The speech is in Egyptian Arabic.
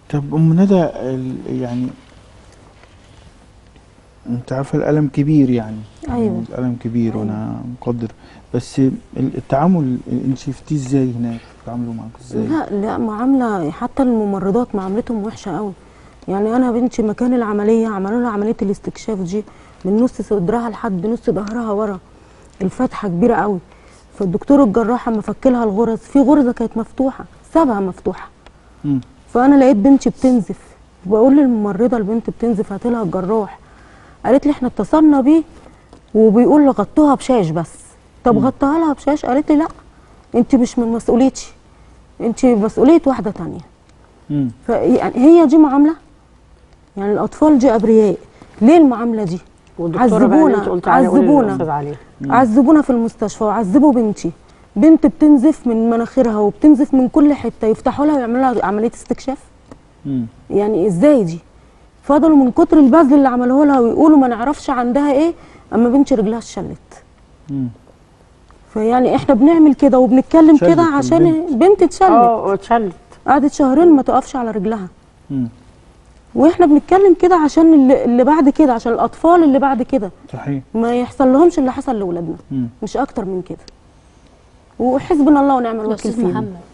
طب ام ندى ال- يعني انت عارفه الالم كبير يعني أيوة. الالم كبير أيوة. وانا مقدر بس ال- التعامل انت شفتيه ازاي هناك بيتعاملوا معاك ازاي لا لا معامله حتى الممرضات معاملتهم وحشه قوي يعني انا بنتي مكان العمليه عملوا لها عمليه الاستكشاف دي من نص صدرها لحد نص ظهرها ورا الفتحه كبيره قوي فالدكتور الجراح اما فك لها الغرز في غرزه كانت مفتوحه سابها مفتوحه مم. فانا لقيت بنتي بتنزف بقول للممرضه البنت بتنزف هات لها الجراح قالت لي احنا اتصلنا بيه وبيقول لي غطوها بشاش بس طب غطاها لها بشاش قالت لي لا انت مش من مسؤوليتي انت مسؤوليه واحده تانية مم. فيعني هي دي معامله يعني الاطفال دي ابرياء ليه المعامله دي والدكتوره بقى اللي عذبونا- انت قلت عليها قولي عذبونا. للأستاذ عليها عذبونا في المستشفى وعذبوا بنتي بنت بتنزف من مناخيرها وبتنزف من كل حته يفتحوا لها ويعملوا لها عمليه استكشاف مم. يعني ازاي دي فضلوا من كتر البذل اللي عملوه لها ويقولوا ما نعرفش عندها ايه اما بنتي رجلها اتشلت مم. فيعني احنا بنعمل كده وبنتكلم شلت كده عشان البنت. البنت اتشلت اه واتشلت قعدت شهرين ما تقفش على رجلها مم. واحنا بنتكلم كده عشان اللي, اللي بعد كده عشان الاطفال اللي بعد كده صحيح ما يحصل لهمش اللي حصل لاولادنا مم. مش اكتر من كده وحسبنا الله ونعم الوكيل استاذ فيهم محمد